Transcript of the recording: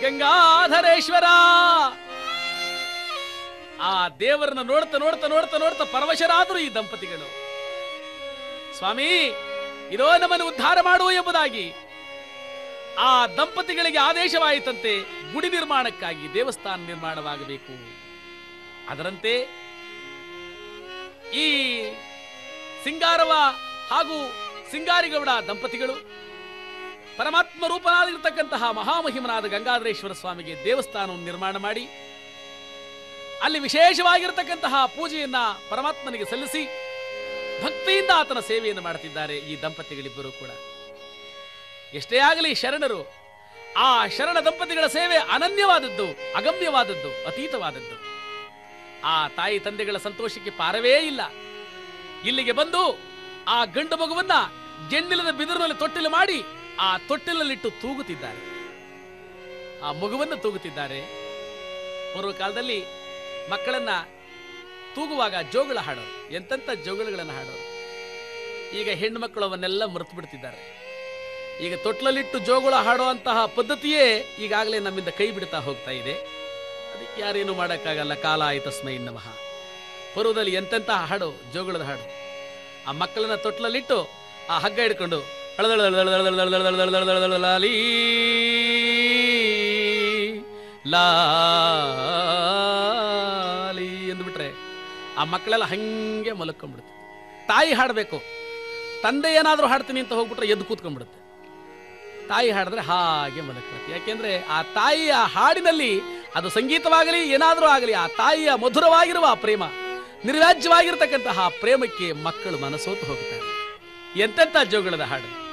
ಗಂಗಾಧರೇಶ್ವರ ಆ ದೇವರನ್ನ ನೋಡ್ತಾ ನೋಡ್ತಾ ನೋಡ್ತಾ ನೋಡ್ತಾ ಪರವಶರಾದರು ಈ ದಂಪತಿಗಳು ಸ್ವಾಮಿ ಇದೋ ನಮ್ಮನ್ನು ಉದ್ಧಾರ ಮಾಡು ಎಂಬುದಾಗಿ ಆ ದಂಪತಿಗಳಿಗೆ ಆದೇಶವಾಯಿತಂತೆ ಗುಡಿ ನಿರ್ಮಾಣಕ್ಕಾಗಿ ದೇವಸ್ಥಾನ ನಿರ್ಮಾಣವಾಗಬೇಕು ಅದರಂತೆ ಈ ಸಿಂಗಾರವ ಹಾಗೂ ಸಿಂಗಾರಿಗೌಡ ದಂಪತಿಗಳು ಪರಮಾತ್ಮ ರೂಪನಾಗಿರ್ತಕ್ಕಂತಹ ಮಹಾಮಹಿಮನಾದ ಗಂಗಾಧರೇಶ್ವರ ಸ್ವಾಮಿಗೆ ದೇವಸ್ಥಾನವನ್ನು ನಿರ್ಮಾಣ ಮಾಡಿ ಅಲ್ಲಿ ವಿಶೇಷವಾಗಿರತಕ್ಕಂತಹ ಪೂಜೆಯನ್ನ ಪರಮಾತ್ಮನಿಗೆ ಸಲ್ಲಿಸಿ ಭಕ್ತಿಯಿಂದ ಆತನ ಸೇವೆಯನ್ನು ಮಾಡುತ್ತಿದ್ದಾರೆ ಈ ದಂಪತಿಗಳಿಬ್ಬರು ಕೂಡ ಎಷ್ಟೇ ಆಗಲಿ ಶರಣರು ಆ ಶರಣ ದಂಪತಿಗಳ ಸೇವೆ ಅನನ್ಯವಾದದ್ದು ಅಗಮ್ಯವಾದದ್ದು ಅತೀತವಾದದ್ದು ಆ ತಾಯಿ ತಂದೆಗಳ ಸಂತೋಷಕ್ಕೆ ಪಾರವೇ ಇಲ್ಲ ಇಲ್ಲಿಗೆ ಬಂದು ಆ ಗಂಡು ಮಗುವನ್ನ ಜೆಂಡಿಲದ ಬಿದಿರಿನಲ್ಲಿ ತೊಟ್ಟಿಲು ಮಾಡಿ ಆ ತೊಟ್ಟಿಲಲ್ಲಿಟ್ಟು ತೂಗುತ್ತಿದ್ದಾರೆ ಆ ಮಗುವನ್ನು ತೂಗುತ್ತಿದ್ದಾರೆ ಪೂರ್ವ ಕಾಲದಲ್ಲಿ ಮಕ್ಕಳನ್ನ ತೂಗುವಾಗ ಜೋಗಳ ಹಾಡೋರು ಎಂತೆಂಥ ಜೋಗುಳಗಳನ್ನು ಹಾಡೋರು ಈಗ ಹೆಣ್ಣು ಮಕ್ಕಳು ಅವನ್ನೆಲ್ಲ ಮರೆತು ಬಿಡ್ತಿದ್ದಾರೆ ಈಗ ತೊಟ್ಲಲ್ಲಿಟ್ಟು ಜೋಗುಳ ಹಾಡುವಂತಹ ಪದ್ಧತಿಯೇ ಈಗಾಗಲೇ ನಮ್ಮಿಂದ ಕೈ ಬಿಡ್ತಾ ಹೋಗ್ತಾ ಇದೆ ಅದಕ್ಕೆ ಯಾರೇನು ಮಾಡೋಕ್ಕಾಗಲ್ಲ ಕಾಲ ಆಯ್ತಸ್ಮೈ ನಮಃ ಪೂರ್ವದಲ್ಲಿ ಎಂತೆಂಥ ಹಾಡು ಜೋಗುಳದ ಹಾಡು ಆ ಮಕ್ಕಳನ್ನ ತೊಟ್ಲಲ್ಲಿಟ್ಟು ಆ ಹಗ್ಗ ಹಿಡ್ಕೊಂಡು ಲಾಲಿ ಲಾಲಿ ಎಂದ್ಬಿಟ್ರೆ ಆ ಮಕ್ಕಳೆಲ್ಲ ಹಂಗೆ ಮಲಕೊಂಡ್ಬಿಡುತ್ತೆ ತಾಯಿ ಹಾಡಬೇಕು ತಂದೆ ಏನಾದರೂ ಹಾಡ್ತೀನಿ ಅಂತ ಹೋಗ್ಬಿಟ್ರೆ ಎದ್ದು ಕೂತ್ಕೊಂಡ್ಬಿಡುತ್ತೆ ತಾಯಿ ಹಾಡಿದ್ರೆ ಹಾಗೆ ಮಲಕ್ಬಿಡುತ್ತೆ ಯಾಕೆಂದ್ರೆ ಆ ತಾಯಿಯ ಹಾಡಿನಲ್ಲಿ ಅದು ಸಂಗೀತವಾಗಲಿ ಏನಾದರೂ ಆಗಲಿ ಆ ತಾಯಿಯ ಮಧುರವಾಗಿರುವ ಆ ಪ್ರೇಮ ನಿರ್ವ್ಯಾಜ್ಯವಾಗಿರ್ತಕ್ಕಂತಹ ಆ ಪ್ರೇಮಕ್ಕೆ ಮಕ್ಕಳು ಮನಸೋತು ಹೋಗ್ತಾರೆ ಎಂತೆಂಥ ಜೋಗಳದ ಹಾಡು